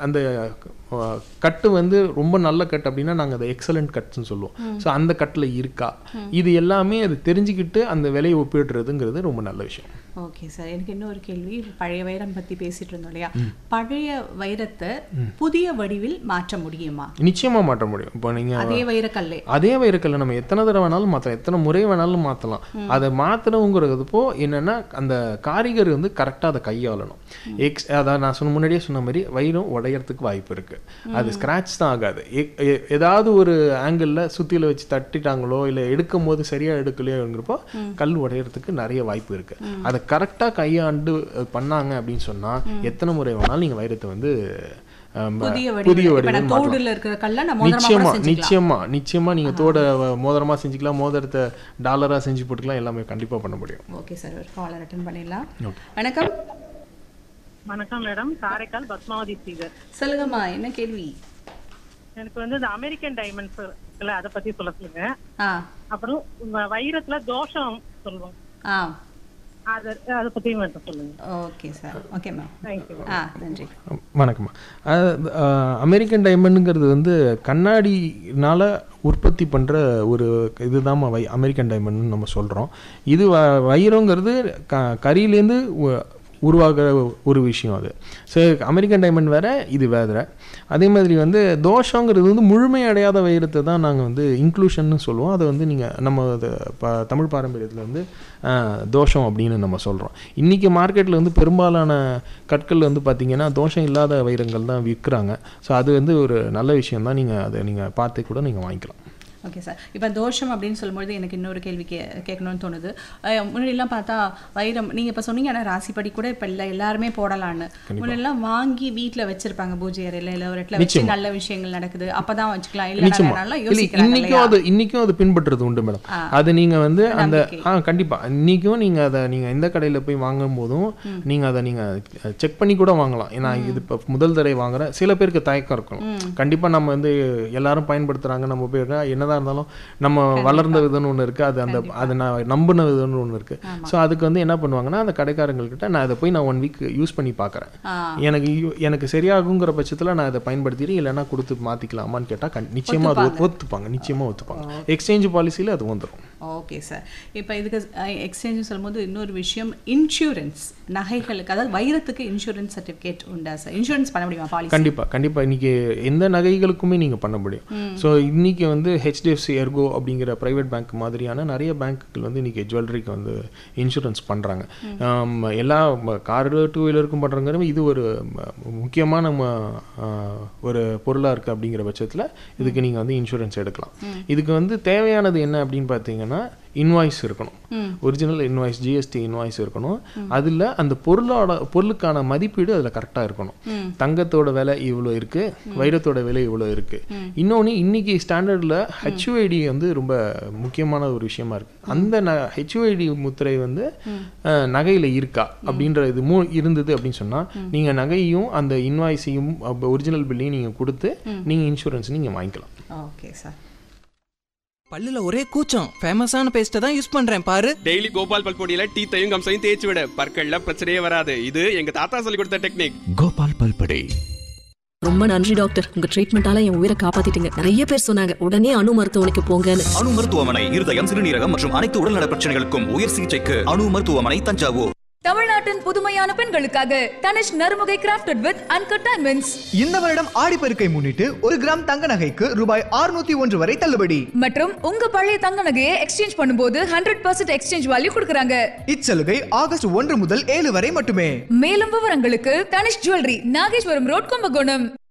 அந்த அஹ், கட்டு வந்து ரொம்ப நல்ல கட் அப்படின்னா நாங்கள் அதை எக்ஸலண்ட் கட்ஸ்னு சொல்லுவோம் ஸோ அந்த கட்டில் இருக்கா இது எல்லாமே அது தெரிஞ்சுக்கிட்டு அந்த விலையை ஒப்பிடுறதுங்கிறது ரொம்ப நல்ல விஷயம் ஓகே சார் எனக்கு இன்னொரு கேள்வி பழைய வைரம் பத்தி பேசிட்டு இருந்தோம் இல்லையா பழைய வைரத்தை புதிய வடிவில் மாற்ற முடியுமா நிச்சயமாக மாற்ற முடியும் இப்போ நீங்கள் அதே வைரக்கல்லே அதே வைரக்கல்லை நம்ம எத்தனை தடவை வேணாலும் மாற்றலாம் எத்தனை முறை வேணாலும் மாற்றலாம் அதை மாற்றணுங்கிறதுப்போ என்னென்னா அந்த காரிகர் வந்து கரெக்டாக அதை கையாளணும் எக்ஸ் அதான் நான் சொன்ன முன்னாடியே சொன்ன மாதிரி வைரம் உடையறதுக்கு வாய்ப்பு இருக்குது அது ஸ்க்ராட்ச் தான் ஆகாது எ- எ- ஏதாவது ஒரு ஆங்கிளில் சுத்தியில வச்சு தட்டிட்டாங்களோ இல்லை எடுக்கும் போது சரியாக எடுக்கலையோங்கிறப்போ கல் உடையறதுக்கு நிறைய வாய்ப்பு இருக்குது அதை கரெக்டாக கையாண்டு அஹ், பண்ணாங்க அப்படின்னு சொன்னால் எத்தனை முறை வேணாலும் நீங்கள் வைரத்தை வந்து அஹ், புதிய புதிய வடிவில் இப்ப வடிவில் நான் மாற்றலாம். தோடுல இருக்கிற கல்ல நான் மோதிரமா கூட நிச்சயமா செஞ்சுக்கலாம் நிச்சயமா நிச்சயமா நீங்க தோட வ- மோதிரமா செஞ்சுக்கலாம் மோதிரத்தை டாலரா செஞ்சு போட்டுக்கலாம் எல்லாமே கண்டிப்பா பண்ண முடியும் ஓகே சார் ஒரு காலர் அட்டன் பண்ணிடலாம் Okay. வணக்கம் வணக்கம் மேடம் காரைக்கால் பத்மாவதி ஸ்ரீதர் சொல்லுங்கம்மா என்ன கேள்வி எனக்கு வந்து இந்த அமெரிக்கன் டைமண்ட்ஸ் இருக்குல்ல அதை பத்தி சொல்ல சொல்லுங்க ஆ அப்புறம் வ- வைரத்துல தோஷம் சொல்லுவோம் ஆ அதை அதை பத்தி மட்டும் சொல்லுங்க okay sir okay ma'am thank you ஆ நன்றி வணக்கம்மா அது, அஹ், அமெரிக்கன் டைமண்டுங்கிறது வந்து கண்ணாடினால உற்பத்தி பண்ணுற ஒரு இதுதாம்மா வை அமெரிக்கன் டைமண்ட்னு நம்ம சொல்கிறோம் இது வ வைரங்கிறது க கரியிலேருந்து உ- உருவாகிற ஒரு விஷயம் அது ஸோ அமெரிக்கன் டைமண்ட் வேற இது வேற அதே மாதிரி வந்து தோஷங்கிறது வந்து முழுமையடையாத வைரத்தை தான் நாங்கள் வந்து இன்க்ளூஷன்னு சொல்லுவோம் அதை வந்து நீங்கள் நம்ம அது ப தமிழ் பாரம்பரியத்தில் வந்து அஹ், தோஷம் அப்படின்னு நம்ம சொல்கிறோம் இன்றைக்கி மார்க்கெட்டில் வந்து பெரும்பாலான கற்கள் வந்து பார்த்திங்கன்னா தோஷம் இல்லாத வைரங்கள் தான் விற்கிறாங்க ஸோ அது வந்து ஒரு நல்ல விஷயம் தான் நீங்கள் அதை நீங்கள் பார்த்து கூட நீங்கள் வாங்கிக்கலாம் ஓகே சார் இப்போ தோஷம் அப்படின்னு சொல்லும்பொழுது எனக்கு இன்னொரு கேள்வி கே கேட்கணும்னு தோணுது அஹ் முன்னாடிலாம் பார்த்தா வைரம் நீங்கள் இப்போ சொன்னீங்க ஆனால் ராசிப்படி கூட இப்போ இல்லை எல்லாருமே போடலான்னு முன்னாடிலாம் வாங்கி வீட்டில் வச்சிருப்பாங்க பூஜை அறையில் இல்லை ஒரு இடத்துல வச்சு நல்ல விஷயங்கள் நடக்குது அப்போ தான் வச்சுக்கலாம் இல்லை நிச்சயமா நல்லா இல்லை யோசிக்கிறாங்க இன்னைக்கும் இல்லையா அது இன்னைக்கும் அது பின்பற்றுறது உண்டு மேடம் அது நீங்க வந்து அந்த ஆ கண்டிப்பா இன்னைக்கும் நீங்க அதை நீங்க எந்த கடையில போய் வாங்கும் போதும் நீங்க அதை நீங்க செக் பண்ணி கூட வாங்கலாம் ஏன்னா இது இப்போ முதல் தடவை வாங்குற சில பேருக்கு தயக்கம் இருக்கும் கண்டிப்பா நம்ம வந்து எல்லாரும் பயன்படுத்துறாங்க நம்ம போய் என்னதான் இருந்தாலும் நம்ம வளர்ந்த விதம்னு ஒண்ணு இருக்கு அது அந்த அது நான் நம்பின விதம்னு ஒண்ணு இருக்கு ஸோ அதுக்கு வந்து என்ன பண்ணுவாங்கன்னா அந்த கடைக்காரங்கள்கிட்ட நான் அதை போய் நான் ஒன் வீக் யூஸ் பண்ணி பார்க்கறேன் ஆ எனக்கு யூ- எனக்கு சரியாகுங்கிற பட்சத்துல நான் இதை பயன்படுத்திட்டு இல்லைன்னா கொடுத்து மாத்திக்கலாமான்னு கேட்டா கண் நிச்சயமா அது ஒத்து- ஒத்துப்பாங்க நிச்சயமா ஒத்துப்பாங்க எக்ஸ்சேஞ்ச் பாலிசியில் அது வந்துடும் ஓகே சார் இப்போ இதுக்கு எக்ஸ்சேஞ்ச் சொல்லும்போது இன்னொரு விஷயம் இன்சூரன்ஸ் நகைகளுக்கு அதாவது வைரத்துக்கு இன்சூரன்ஸ் சர்டிஃபிகேட் உண்டா சார் இன்சூரன்ஸ் பண்ண முடியுமா பாலிசி கண்டிப்பா கண்டிப்பா இன்னைக்கு எந்த நகைகளுக்குமே நீங்க பண்ண முடியும் ஸோ இன்னைக்கு வந்து ஹெச்டிஎஃப்சி எர்கோ அப்படிங்கிற பிரைவேட் பேங்க் மாதிரியான நிறைய பேங்க்குகள் வந்து இன்னைக்கு ஜுவல்லரிக்கு வந்து இன்சூரன்ஸ் பண்றாங்க ஆம், எல்லா காரு டூ வீலருக்கும் பண்றாங்க இது ஒரு ம, முக்கியமான ம, ஆ, ஒரு பொருளா இருக்கு அப்படிங்கிற பட்சத்துல இதுக்கு நீங்க வந்து இன்சூரன்ஸ் எடுக்கலாம் இதுக்கு வந்து தேவையானது என்ன அப்படின்னு பார்த்தீங்கன்னா இன்வாய்ஸ் இருக்கணும் ஒரிஜினல் இன்வாய்ஸ் ஜிஎஸ்டி இன்வாய்ஸ் இருக்கணும் அதில் அந்த பொருளோட பொருளுக்கான மதிப்பீடு அதில் கரெக்டாக இருக்கணும் தங்கத்தோட விலை இவ்வளோ இருக்கு வைரத்தோட விலை இவ்வளோ இருக்கு இன்னொன்று இன்னைக்கு ஸ்டாண்டர்டில் ஹெச்யூஐடி வந்து ரொம்ப முக்கியமான ஒரு விஷயமா இருக்கு அந்த ந ஹெச்யூஐடி முத்திரை வந்து அஹ், நகையில இருக்கா அப்படின்ற இது மூ இருந்தது அப்படின்னு சொன்னா நீங்க நகையும் அந்த இன்வாய்ஸையும் ஒரிஜினல் பில்லையும் நீங்க கொடுத்து நீங்க இன்சூரன்ஸ் நீங்க வாங்கிக்கலாம் ஓகே சார் பல்லுல ஒரே கூச்சம் ஃபேமஸான பேஸ்ட்டை தான் யூஸ் பண்றேன் பாரு டெய்லி கோபால் பல்பொடியில டீத்தையும் கம்சையும் தேய்ச்சி விட பற்கள்ல பிரச்சனையே வராது இது எங்க தாத்தா சொல்லி கொடுத்த டெக்னிக் கோபால் பல்படை ரொம்ப நன்றி டாக்டர் உங்க ட்ரீட்மெண்டால என் உயிரை காப்பாத்திட்டீங்க நிறைய பேர் சொன்னாங்க உடனே அணு மருத்துவமனைக்கு போங்கன்னு அணு மருத்துவமனை இருதயம் சிறுநீரகம் மற்றும் அனைத்து உடல்நல பிரச்சனைகளுக்கும் உயர் சிகிச்சைக்கு அணு மருத்துவமனை தஞ்சாவூர் தமிழ்நாட்டின் புதுமையான பெண்களுக்காக Tanishq Narumugai crafted with uncut diamonds இந்த வருடம் ஆடிப்பெருக்கை முன்னிட்டு ஒரு கிராம் தங்க நகைக்கு ரூபாய் 601 ஒன்று வரை தள்ளுபடி மற்றும் உங்க பழைய தங்க நகையை எக்ஸ்சேஞ்ச் பண்ணும்போது ஹண்ட்ரட் பர்சன்ட் எக்ஸ்சேஞ்ச் வேல்யூ கொடுக்குறாங்க இச்சலுகை ஆகஸ்ட் ஒன்று முதல் ஏழு வரை மட்டுமே மேலும் விவரங்களுக்கு தனிஷ் ஜுவல்லரி நாகேஸ்வரம் ரோட் கும்பகோணம்